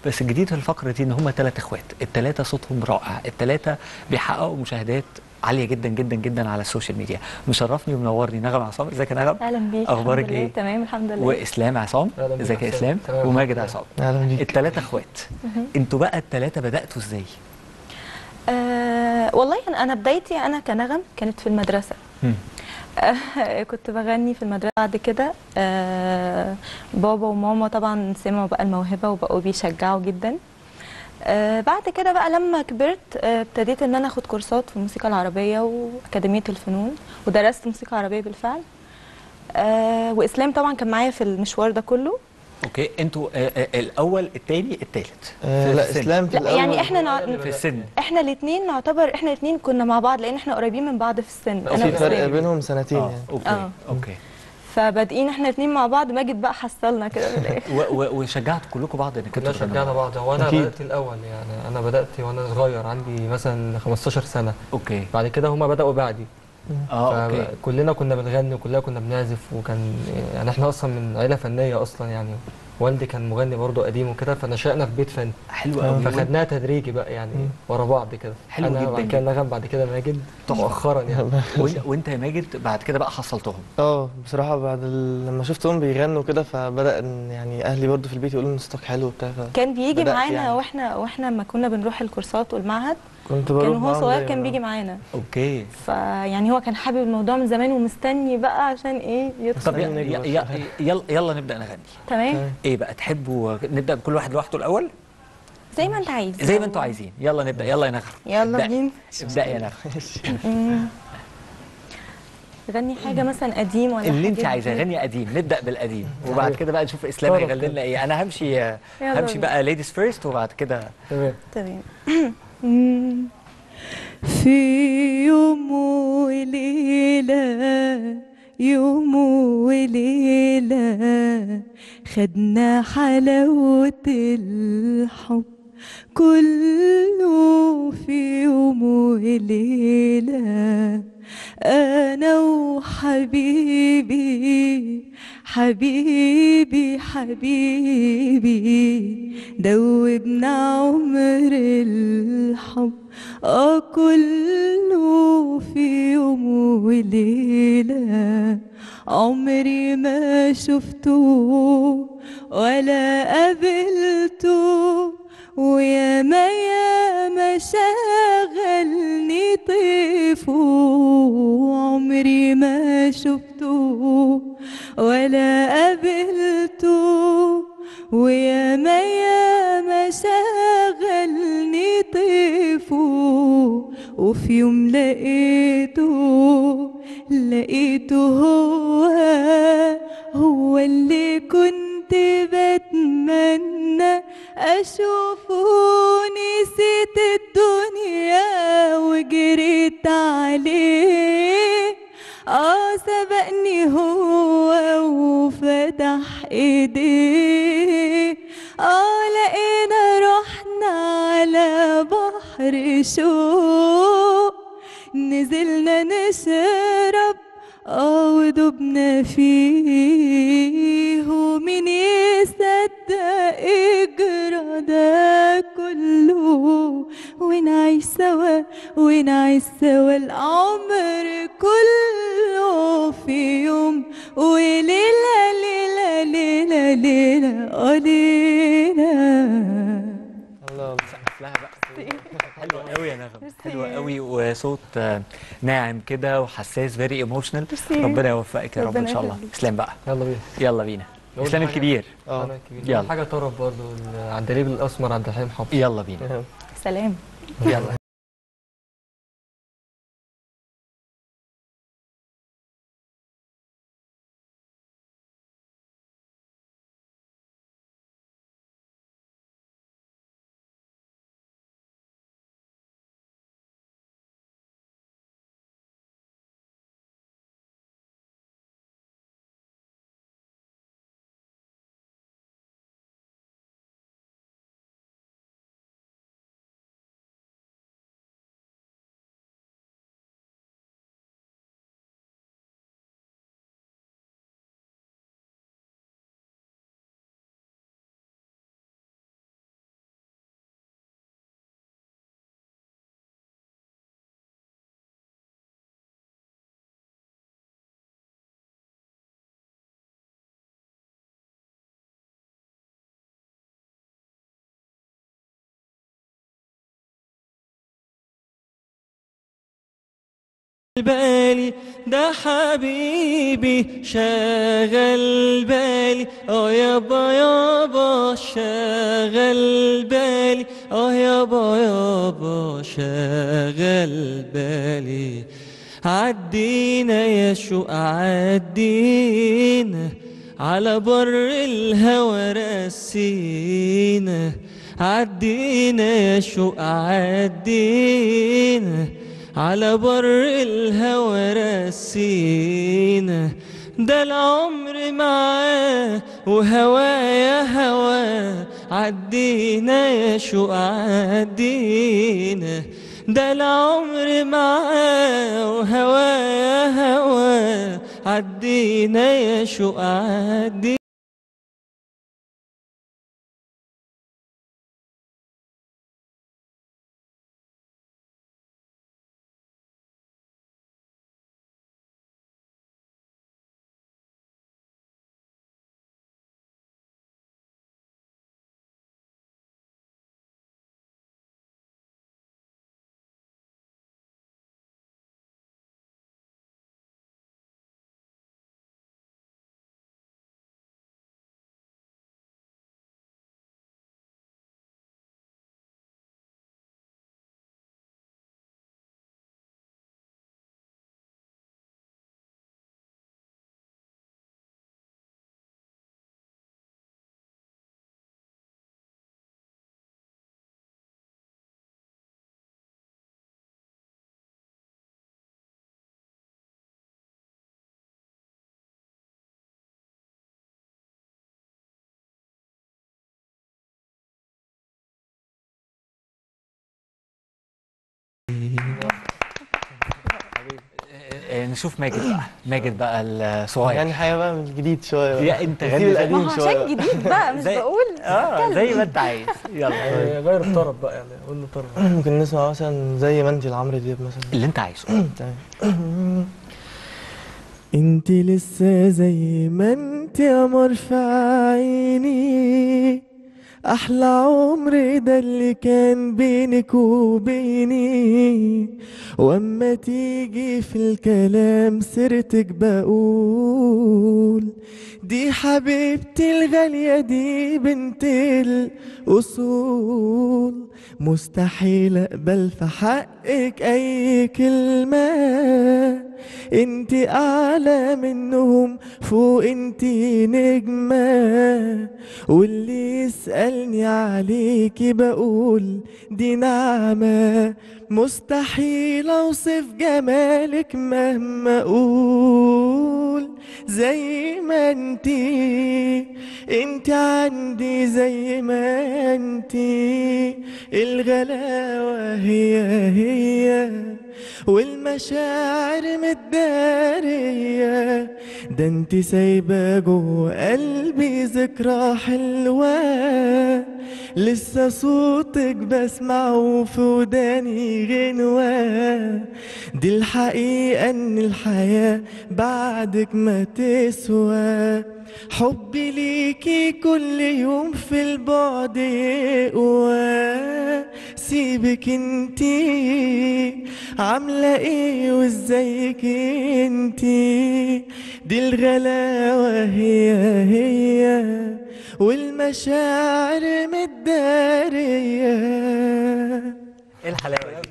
بس الجديد في الفقره دي ان هم ثلاث اخوات الثلاثه صوتهم رائع الثلاثه بيحققوا مشاهدات عاليه جدا جدا جدا على السوشيال ميديا مشرفني ومنورني نغم عصام ازيك يا نغم اهلا بيك اخبارك الحمد لله. ايه تمام الحمد لله واسلام عصام أهلا بيك ازيك يا يا اسلام حسام. تمام، وماجد الحمد عصام اهلا بيك الثلاثه اخوات انتوا بقى الثلاثه بداتوا ازاي آه والله انا أنا بدايتي انا كنغم كانت في المدرسه مم. آه كنت بغني في المدرسه بعد كده آه بابا وماما طبعا سمعوا بقى الموهبه وبقوا بيشجعوا جدا آه بعد كده بقى لما كبرت آه، ابتديت ان انا اخد كورسات في الموسيقى العربيه واكاديميه الفنون ودرست موسيقى عربيه بالفعل آه واسلام طبعا كان معايا في المشوار ده كله اوكي انتوا آه آه الاول الثاني الثالث آه لا اسلام في لا الاول يعني احنا نع... في السن احنا الاثنين نعتبر احنا الاثنين كنا مع بعض لان احنا قريبين من بعض في السن في فرق وإسلام. بينهم سنتين اه يعني اوكي آه. اوكي فبادئين احنا الاثنين مع بعض ماجد بقى حصلنا كده في الاخر و- و- وشجعتوا كلكم بعض انك كلنا انتوا شجعنا تغنوا. بعض هو انا أكيد. بدات الاول يعني انا بدات وانا صغير عندي مثلا 15 سنه اوكي بعد كده هما بداوا بعدي اه اوكي كلنا كنا بنغني وكلنا كنا بنعزف وكان يعني احنا اصلا من عيله فنيه اصلا يعني والدي كان مغني برضه قديم وكده فنشأنا في بيت فن حلو آه. قوي فخدناها تدريجي بقى يعني مم. ورا بعض كده حلو انا جداً بعد جداً. كده نغم بعد كده ماجد مؤخرا يعني وإن- وانت يا ماجد بعد كده بقى حصلتهم اه بصراحه بعد ال... لما شفتهم بيغنوا كده فبدا ان يعني اهلي برضو في البيت يقولوا ان صوتك حلو وبتاع كان بيجي بدأت معانا يعني. واحنا واحنا لما كنا بنروح الكورسات والمعهد فكنت بروح كان هو معاهم صغير دايماً. كان بيجي معانا اوكي فيعني هو كان حابب الموضوع من زمان ومستني بقى عشان ايه يدخل طب ي- نجم ي- ي- يلا يلا نبدا نغني تمام تمام. ايه بقى تحبوا نبدا بكل واحد لوحده الاول زي ما انت عايز زي ما انتوا عايزين يلا نبدا يلا يا نغم يلا ابدأي. بينا ابدا يا نغم مم. غني حاجه مثلا قديم ولا اللي حاجة انت عايزاه جديد. غني قديم نبدا بالقديم وبعد كده بقى نشوف اسلام طرب هيغني لنا ايه انا همشي يلا همشي بينا. بقى ليديز فيرست وبعد كده تمام تمام في يوم وليلة يوم وليلة خدنا حلاوة الحب كله في يوم وليلة أنا وحبيبي حبيبي حبيبي دوبنا عمر الحب اه كله في يوم وليلة عمري ما شفته ولا قابلته ويا ما يا ما شغلني طيفه عمري ما شفته ولا قابلته ويا ما يا ما شغلني طيفه وفي يوم لقيته لقيته هو هو اللي كنت بتمنى أشوفه نسيت الدنيا وجريت عليه اه سبقني هو وفتح ايديه اه لقينا رحنا على بحر شوق نزلنا نشرب اه ودبنا فيه ومين يصدق اجرى ده كله ونعيش سوا ونعيش سوا العمر كله في يوم وليلة ليلة ليلة ليلة اه ليلة الله الله سقف لها بقى حلوه قوي يا نغم حلوه قوي وصوت آه، ناعم كده وحساس فيري ايموشنال ميرسي. ربنا يوفقك يا رب ان ربنا شاء الله يخليك. اسلام بقى يلا بينا يلا بينا نقول اسلام حاجة؟ الكبير اه انا الكبير يلا. يلا حاجه طرب برضه العندليب الاسمر عبد الحليم حافظ يلا بينا سلام يلا بالي ده حبيبي شاغل بالي اه يابا يابا شاغل بالي اه يابا يابا شاغل بالي عدينا يا شوق عدينا على بر الهوى رسينا عدينا يا شوق عدينا على بر الهوى رسينا ده العمر معاه وهوايا هوا عدينا يا شوق عدينا ده العمر معاه وهوايا هوا عدينا يا شوق عدينا آه، نشوف ماجد بقى ماجد بقى الصغير يعني حاجه بقى من الجديد شويه بقى. يا انت نسيب غني زي- ما القديم هو شويه عشان بقى. جديد بقى مش زي- بقول اه زي ما انت عايز يلا يعني غير الطرب بقى يعني قول له طرب ممكن نسمع مثلا زي ما انت لعمرو دياب مثلا اللي انت عايزه تمام انت لسه زي ما انت يا قمر في عيني احلى عمر ده اللي كان بينك وبيني واما تيجي في الكلام سيرتك بقول دي حبيبتي الغالية دي بنت الأصول مستحيل أقبل في حقك أي كلمة انت أعلى منهم فوق انت نجمة واللي يسألني عليكي بقول دي نعمة مستحيل أوصف جمالك مهما أقول زي ما انتي انت عندي زي ما انتي الغلاوة هي هي والمشاعر متدارية ده انت سايبة جوه قلبي ذكرى حلوة لسه صوتك بسمعه في وداني غنوة دي الحقيقة ان الحياة بعدك ما تسوى حبي ليكي كل يوم في البعد يقوى سيبك انتي عاملة ايه وازيك انتي دي الغلاوة هي هي والمشاعر متدارية ايه الحلاوه